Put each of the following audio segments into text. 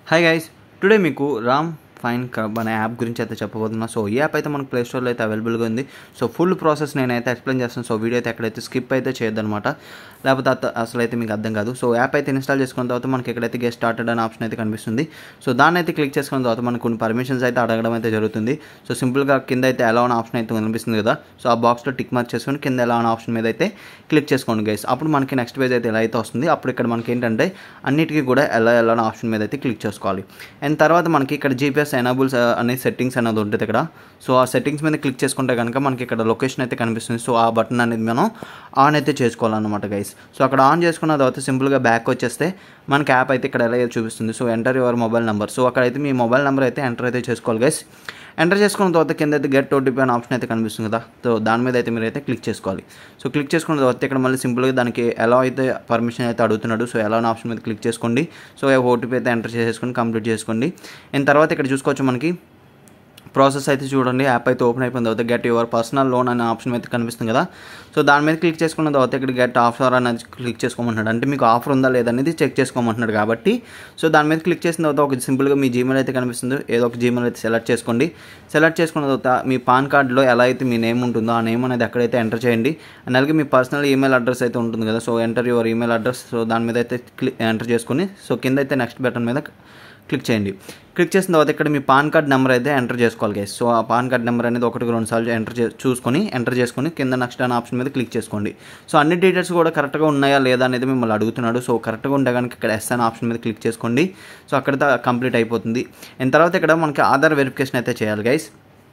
hi guys today మీకు Ram fine కబ్ అనే app గురించి అయితే చెప్పబోతున్నా సో ఈ యాప్ అయితే మనకు ప్లే స్టోర్లో అయితే అవైలబుల్గా ఉంది సో ఫుల్ ప్రాసెస్ నేనైతే ఎక్స్ప్లెయిన్ చేస్తాను సో వీడియో అయితే ఎక్కడైతే స్కిప్ అయితే చేయొద్దనమాట లేకపోతే అత- అసలు అయితే మీకు అర్థం కాదు సో యాప్ అయితే ఇన్స్టాల్ చేసుకున్న తర్వాత మనకి ఎక్కడైతే గెస్ట్ స్టార్టెడ్ అనే ఆప్షన్ అయితే కనిపిస్తుంది సో దాన్ని అయితే క్లిక్ చేసుకున్న తర్వాత మనకు కొన్ని పర్మిషన్స్ అయితే అడగడం అయితే జరుగుతుంది సో సింపుల్గా కింద అయితే ఎలా ఉన్న ఆప్షన్ అయితే కనిపిస్తుంది కదా సో ఆ బాక్స్లో టిక్ మార్క్ చేసుకొని కింద ఎలా ఉన్న ఆప్షన్ మీద అయితే క్లిక్ చేసుకోండి గైస్ అప్పుడు మనకి నెక్స్ట్ పేజ్ అయితే ఎలా అయితే వస్తుంది అప్పుడు ఇక్కడ మనకి ఏంటంటే అన్నిటికీ కూడా ఎలా ఎలా అనే ఆప్షన్ మీద అయితే క్లిక్ చేసుకోవాలి అండ్ తర్వాత మనకి ఇక్కడ జీపీఎస్ ఎనాబుల్స్ అనే సెట్టింగ్స్ అనేది ఉంటుంది ఇక్కడ సో ఆ సెట్టింగ్స్ మీద క్లిక్ చేసుకుంటే కనుక మనకి ఇక్కడ లొకేషన్ అయితే కనిపిస్తుంది సో ఆ బటన్ అనేది మనం ఆన్ అయితే చేసుకోవాలన్నమాట గైస్ సో అక్కడ ఆన్ చేసుకున్న తర్వాత సింపుల్గా బ్యాక్ వచ్చేస్తే మనకి యాప్ అయితే ఇక్కడ ఎలా చూపిస్తుంది so enter your mobile number so అక్కడైతే మీ మొబైల్ నెంబర్ అయితే ఎంటర్ అయితే చేసుకోవాలి గైస్ ఎంటర్ చేసుకున్న తర్వాత కింద అయితే గెట్ ఓటీపీ అనే ఆప్షన్ అయితే కనిపిస్తుంది కదా సో దాని మీద అయితే మీరు అయితే క్లిక్ చేసుకోవాలి సో క్లిక్ చేసుకున్న తర్వాత ఇక్కడ మళ్ళీ సింపుల్గా దానికి ఎలా అయితే పర్మిషన్ అయితే అడుగుతున్నాడు సో ఎలా అనే ఆప్షన్ మీద క్లిక్ చేసుకోండి సో ఓటీపీ అయితే ఎంటర్ చేసేసుకొని కంప్లీట్ చేసుకోండి అండ్ తర్వాత ఇక్కడ చూసుకోవచ్చు మనకి ప్రాసెస్ అయితే చూడండి యాప్ అయితే ఓపెన్ అయిపోయిన తర్వాత గెట్ యువర్ పర్సనల్ లోన్ అనే ఆప్షన్ అయితే కనిపిస్తుంది కదా సో దాని మీద క్లిక్ చేసుకున్న తర్వాత ఇక్కడ గెట్ ఆఫర్ అనేది క్లిక్ చేసుకోమంటున్నాడు అంటే మీకు ఆఫర్ ఉందా లేదనేది చెక్ చేసుకోమంటున్నాడు కాబట్టి సో దాని మీద క్లిక్ చేసిన తర్వాత ఒక సింపుల్గా మీ జీమెయిల్ అయితే కనిపిస్తుంది ఏదో ఒక జీమెయిల్ అయితే సెలెక్ట్ చేసుకోండి సెలెక్ట్ చేసుకున్న తర్వాత మీ పాన్ కార్డులో ఎలా అయితే మీ నేమ్ ఉంటుందో ఆ నేమ్ అనేది ఎక్కడైతే ఎంటర్ చేయండి అండ్ అలాగే మీ పర్సనల్ ఈమెయిల్ అడ్రస్ అయితే ఉంటుంది కదా so enter your email address so దాని మీద అయితే క్లిక్ ఎంటర్ చేసుకొని సో కింద అయితే నెక్స్ట్ బటన్ మీద క్లిక్ చేయండి క్లిక్ చేసిన తర్వాత ఇక్కడ మీ పాన్ కార్డ్ నెంబర్ అయితే ఎంటర్ చేసుకోవాలి గైస్ సో ఆ పాన్ కార్డ్ నెంబర్ అనేది ఒకటికి రెండు సార్లు ఎంటర్ చే చూసుకొని ఎంటర్ చేసుకొని కింద నెక్స్ట్ అనే ఆప్షన్ మీద క్లిక్ చేసుకోండి సో అన్ని డీటెయిల్స్ కూడా కరెక్ట్గా ఉన్నాయా లేదా అనేది మిమ్మల్ని అడుగుతున్నాడు సో కరెక్ట్గా ఉంటే కనుక ఇక్కడ ఎస్ అనే ఆప్షన్ మీద క్లిక్ చేసుకోండి సో అక్కడితో కంప్లీట్ అయిపోతుంది అండ్ తర్వాత ఇక్కడ మనకి ఆధార్ వెరిఫికేషన్ అయితే చేయాలి గైస్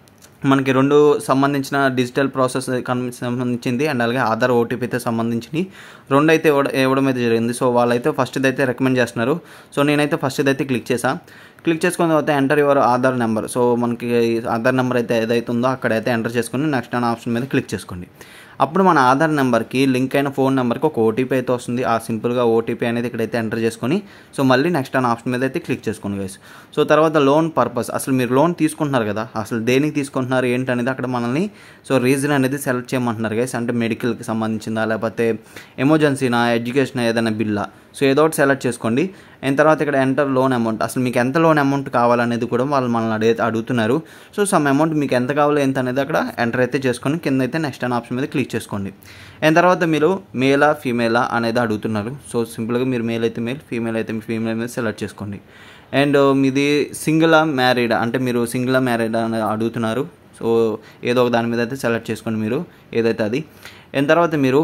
మనకి రెండు సంబంధించిన డిజిటల్ ప్రాసెస్ కన్- సంబంధించింది అండ్ అలాగే ఆధార్ ఓటీపీతో సంబంధించి రెండు అయితే ఇవ్వడం ఇవ్వడం అయితే జరిగింది సో వాళ్ళైతే ఫస్ట్ అయితే రికమెండ్ చేస్తున్నారు సో నేనైతే ఫస్ట్ అయితే క్లిక్ చేసా క్లిక్ చేసుకున్న తర్వాత enter your Aadhaar number so మనకి ఆధార్ నెంబర్ అయితే ఏదైతే ఉందో అక్కడైతే ఎంటర్ చేసుకుని నెక్స్ట్ అనే ఆప్షన్ మీద క్లిక్ చేసుకోండి అప్పుడు మన ఆధార్ నెంబర్కి లింక్ అయిన ఫోన్ నెంబర్కి ఒక ఓటీపీ అయితే వస్తుంది ఆ సింపుల్గా ఓటీపీ అనేది ఇక్కడైతే ఎంటర్ చేసుకొని సో మళ్ళీ నెక్స్ట్ అనే ఆప్షన్ మీద అయితే క్లిక్ చేసుకోండి గైస్ సో తర్వాత లోన్ పర్పస్ అసలు మీరు లోన్ తీసుకుంటున్నారు కదా అసలు దేనికి తీసుకుంటున్నారు ఏంటి అనేది అక్కడ మనల్ని సో రీజన్ అనేది సెలెక్ట్ చేయమంటున్నారు గైస్ అంటే మెడికల్కి సంబంధించిందా లేకపోతే ఎమర్జెన్సీనా ఎడ్యుకేషన్ ఏదైనా బిల్లా సో ఏదో ఒకటి సెలెక్ట్ చేసుకోండి అయిన తర్వాత ఇక్కడ ఎంటర్ లోన్ అమౌంట్ అసలు మీకు ఎంత లోన్ అమౌంట్ కావాలనేది కూడా వాళ్ళు మనల్ని అడిగి అడుగుతున్నారు సో సమ్ అమౌంట్ మీకు ఎంత కావాలో ఎంత అనేది అక్కడ ఎంటర్ అయితే చేసుకొని కింద అయితే నెక్స్ట్ అనే ఆప్షన్ మీద క్లిక్ చేసుకోండి అయిన తర్వాత మీరు మేలా ఫీమేలా అనేది అడుగుతున్నారు సో సింపుల్గా మీరు మేల్ అయితే మేల్ ఫీమేల్ అయితే ఫీమేల్ మీద సెలెక్ట్ చేసుకోండి అండ్ మీది సింగిలా మ్యారీడ్ అంటే మీరు సింగిలా మ్యారీడ్ అని అడుగుతున్నారు సో ఏదో ఒక దాని మీద అయితే సెలెక్ట్ చేసుకోండి మీరు ఏదైతే అది అయిన తర్వాత మీరు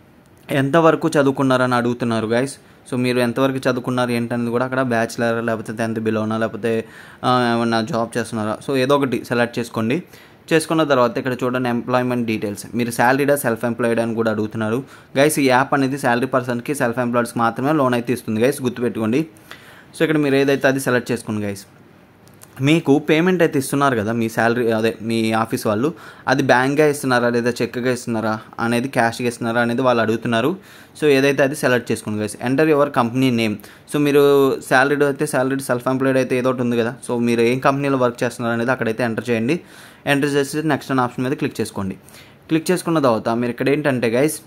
ఎంతవరకు చదువుకున్నారని అడుగుతున్నారు గైస్ సో మీరు ఎంతవరకు చదువుకున్నారు ఏంటనేది కూడా అక్కడ బ్యాచిలర్ లేకపోతే టెన్త్ బిలోనా లేకపోతే ఆ, ఏమన్నా జాబ్ చేస్తున్నారా సో ఏదో ఒకటి సెలెక్ట్ చేసుకోండి చేసుకున్న తర్వాత ఇక్కడ చూడండి ఎంప్లాయ్మెంట్ డీటెయిల్స్ మీరు శాలరీడా సెల్ఫ్ ఎంప్లాయిడ్ అని కూడా అడుగుతున్నారు గైస్ ఈ యాప్ అనేది శాలరీ పర్సన్కి సెల్ఫ్ ఎంప్లాయిడ్స్కి మాత్రమే లోన్ అయితే ఇస్తుంది గైస్ గుర్తుపెట్టుకోండి సో ఇక్కడ మీరు ఏదైతే అది సెలెక్ట్ చేసుకోండి గైస్ మీకు పేమెంట్ అయితే ఇస్తున్నారు కదా మీ శాలరీ అదే మీ ఆఫీస్ వాళ్ళు అది బ్యాంక్గా ఇస్తున్నారా లేదా చెక్గా ఇస్తున్నారా అనేది క్యాష్గా ఇస్తున్నారా అనేది వాళ్ళు అడుగుతున్నారు సో ఏదైతే అది సెలెక్ట్ చేసుకోండి guys enter your company name so మీరు శాలరీ అయితే శాలరీ సెల్ఫ్ ఎంప్లాయిడ్ అయితే ఏదో ఒకటి ఉంది కదా సో మీరు ఏం కంపెనీలో వర్క్ చేస్తున్నారు అనేది అక్కడైతే ఎంటర్ చేయండి ఎంటర్ చేసి నెక్స్ట్ అనే ఆప్షన్ మీద క్లిక్ చేసుకోండి క్లిక్ చేసుకున్న తర్వాత మీరు ఇక్కడ ఏంటంటే గైస్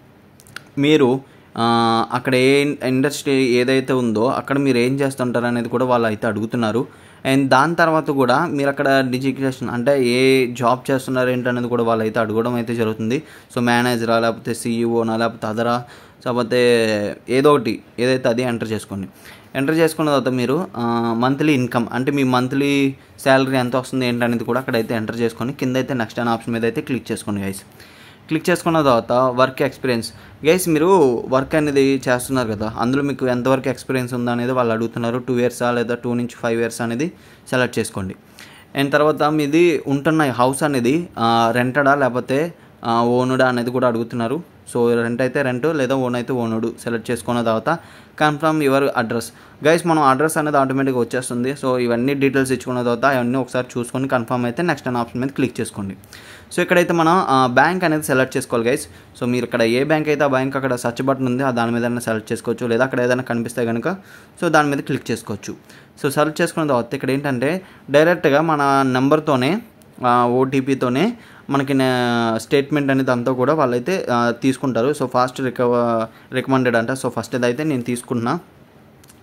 మీరు ఆ, అక్కడ ఏ ఇండస్ట్రీ ఏదైతే ఉందో అక్కడ మీరు ఏం చేస్తుంటారు అనేది కూడా వాళ్ళు అయితే అడుగుతున్నారు అండ్ దాని తర్వాత కూడా మీరు అక్కడ డిజిగ్రేషన్ అంటే ఏ జాబ్ చేస్తున్నారు ఏంటనేది కూడా వాళ్ళు అయితే అడగడం అయితే జరుగుతుంది సో మేనేజరా లేకపోతే సీఈఓనా లేకపోతే అదరా లేకపోతే ఏదో ఒకటి ఏదైతే అది ఎంటర్ చేసుకోండి ఎంటర్ చేసుకున్న తర్వాత మీరు మంత్లీ ఇన్కమ్ అంటే మీ మంత్లీ శాలరీ ఎంత వస్తుంది ఏంటనేది కూడా అక్కడైతే ఎంటర్ చేసుకొని కింద అయితే నెక్స్ట్ అనే ఆప్షన్ మీద అయితే క్లిక్ చేసుకోండి గైస్ క్లిక్ చేసుకున్న తర్వాత వర్క్ ఎక్స్పీరియన్స్ గైస్ మీరు వర్క్ అనేది చేస్తున్నారు కదా అందులో మీకు ఎంతవరకు ఎక్స్పీరియన్స్ ఉందా అనేది వాళ్ళు అడుగుతున్నారు టూ ఇయర్సా లేదా టూ నుంచి ఫైవ్ ఇయర్స్ అనేది సెలెక్ట్ చేసుకోండి అండ్ తర్వాత మీది ఉంటున్న హౌస్ అనేది రెంటడా లేకపోతే ఓనుడా అనేది కూడా అడుగుతున్నారు సో రెంట్ అయితే రెంట్ లేదా ఓన్ అయితే ఓనుడు సెలెక్ట్ చేసుకున్న తర్వాత కన్ఫర్మ్ యువర్ అడ్రస్ గైస్ మనం అడ్రస్ అనేది ఆటోమేటిక్గా వచ్చేస్తుంది సో ఇవన్నీ డీటెయిల్స్ ఇచ్చుకున్న తర్వాత అవన్నీ ఒకసారి చూసుకొని కన్ఫర్మ్ అయితే నెక్స్ట్ అనే ఆప్షన్ మీద క్లిక్ చేసుకోండి సో ఇక్కడైతే మనం బ్యాంక్ అనేది సెలెక్ట్ చేసుకోవాలి గైస్ సో మీరు ఇక్కడ ఏ బ్యాంక్ అయితే ఆ బ్యాంక్ అక్కడ సర్చ్ బటన్ ఉంది ఆ దాని మీద సెలెక్ట్ చేసుకోవచ్చు లేదా అక్కడ ఏదైనా కనిపిస్తే కనుక సో దాని మీద క్లిక్ చేసుకోవచ్చు సో సెలెక్ట్ చేసుకున్న తర్వాత ఇక్కడ ఏంటంటే డైరెక్ట్గా మన నెంబర్తోనే ఓటీపీతోనే మనకి స్టేట్మెంట్ అనేది అంతా కూడా వాళ్ళైతే ఆ, తీసుకుంటారు సో ఫాస్ట్ రికవ రికమెండెడ్ అంట సో ఫస్ట్ ఇదైతే నేను తీసుకుంటున్నా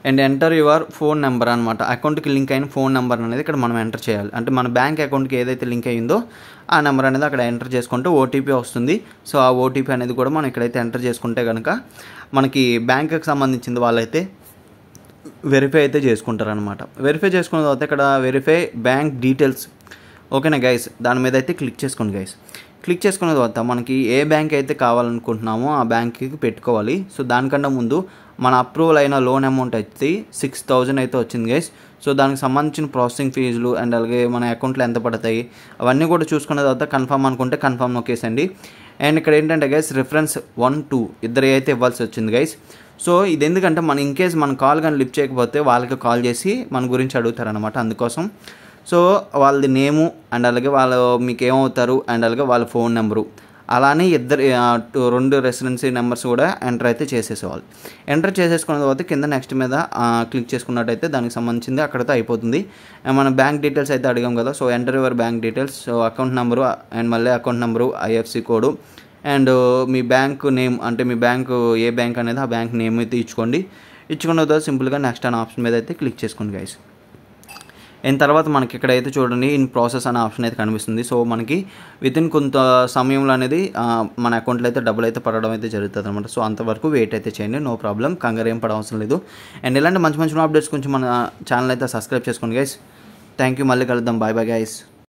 and enter your phone number అనమాట అకౌంట్కి లింక్ అయిన ఫోన్ నెంబర్ అనేది ఇక్కడ మనం ఎంటర్ చేయాలి అంటే మన బ్యాంక్ అకౌంట్కి ఏదైతే లింక్ అయ్యిందో ఆ నెంబర్ అనేది అక్కడ ఎంటర్ చేసుకుంటే ఓటీపీ వస్తుంది సో ఆ ఓటీపీ అనేది కూడా మనం ఇక్కడైతే ఎంటర్ చేసుకుంటే కనుక మనకి బ్యాంకుకి సంబంధించింది వాళ్ళైతే వెరిఫై అయితే చేసుకుంటారనమాట వెరిఫై చేసుకున్న తర్వాత ఇక్కడ వెరిఫై బ్యాంక్ డీటెయిల్స్ ఓకేనా గైస్ దాని మీద అయితే క్లిక్ చేసుకోండి గైస్ క్లిక్ చేసుకున్న తర్వాత మనకి ఏ బ్యాంక్ అయితే కావాలనుకుంటున్నామో ఆ బ్యాంక్కి పెట్టుకోవాలి సో దానికన్నా ముందు మన అప్రూవల్ అయిన లోన్ అమౌంట్ అయితే సిక్స్ థౌజండ్ అయితే వచ్చింది గైస్ సో దానికి సంబంధించిన ప్రాసెసింగ్ ఫీజులు అండ్ అలాగే మన అకౌంట్లో ఎంత పడతాయి అవన్నీ కూడా చూసుకున్న తర్వాత కన్ఫర్మ్ అనుకుంటే కన్ఫర్మ్ నొక్కేసండి అండ్ ఇక్కడ ఏంటంటే గైస్ రిఫరెన్స్ వన్ టూ ఇద్దరు అయితే ఇవ్వాల్సి వచ్చింది గైస్ సో ఇది ఎందుకంటే మన ఇన్ కేస్ మన కాల్ కానీ లిఫ్ట్ చేయకపోతే వాళ్ళకి కాల్ చేసి మన గురించి అడుగుతారనమాట అందుకోసం సో వాళ్ళది నేము అండ్ అలాగే వాళ్ళు మీకు ఏమవుతారు అండ్ అలాగే వాళ్ళ ఫోన్ నెంబరు అలానే ఇద్దరు ఆ, టు- రెండు రెసిడెన్సీ నెంబర్స్ కూడా ఎంటర్ అయితే చేసేసేవాళ్ళు ఎంటర్ చేసేసుకున్న తర్వాత కింద నెక్స్ట్ మీద ఆ, క్లిక్ చేసుకున్నట్టయితే దానికి సంబంధించింది అక్కడితో అయిపోతుంది అండ్ మన బ్యాంక్ డీటెయిల్స్ అయితే అడిగాం కదా so enter your bank details so account number and మళ్ళీ account number IFSC code and మీ బ్యాంక్ నేమ్ అంటే మీ బ్యాంకు ఏ బ్యాంక్ అనేది ఆ బ్యాంక్ నేమ్ అయితే ఇచ్చుకోండి ఇచ్చుకున్న తర్వాత సింపుల్గా నెక్స్ట్ అనే ఆప్షన్ మీద అయితే క్లిక్ చేసుకోండి గైస్ అండ్ తర్వాత మనకి ఇక్కడైతే చూడండి ఇన్ ప్రాసెస్ అనే ఆప్షన్ అయితే కనిపిస్తుంది సో మనకి విత్ ఇన్ కొంత సమయంలో అనేది ఆ, మన అకౌంట్లో అయితే డబ్బులు అయితే పడడం అయితే జరుగుతుంది అనమాట సో అంతవరకు వెయిట్ అయితే చేయండి నో ప్రాబ్లం కంగారు ఏం పడవసరం లేదు అండ్ ఇలాంటి మంచి మంచి అప్డేట్స్ కొంచెం మన ఛానల్ అయితే సబ్స్క్రైబ్ చేసుకోండి గైస్ థ్యాంక్ యూ మళ్ళీ కలుద్దాం బాయ్ బాయ్ గైస్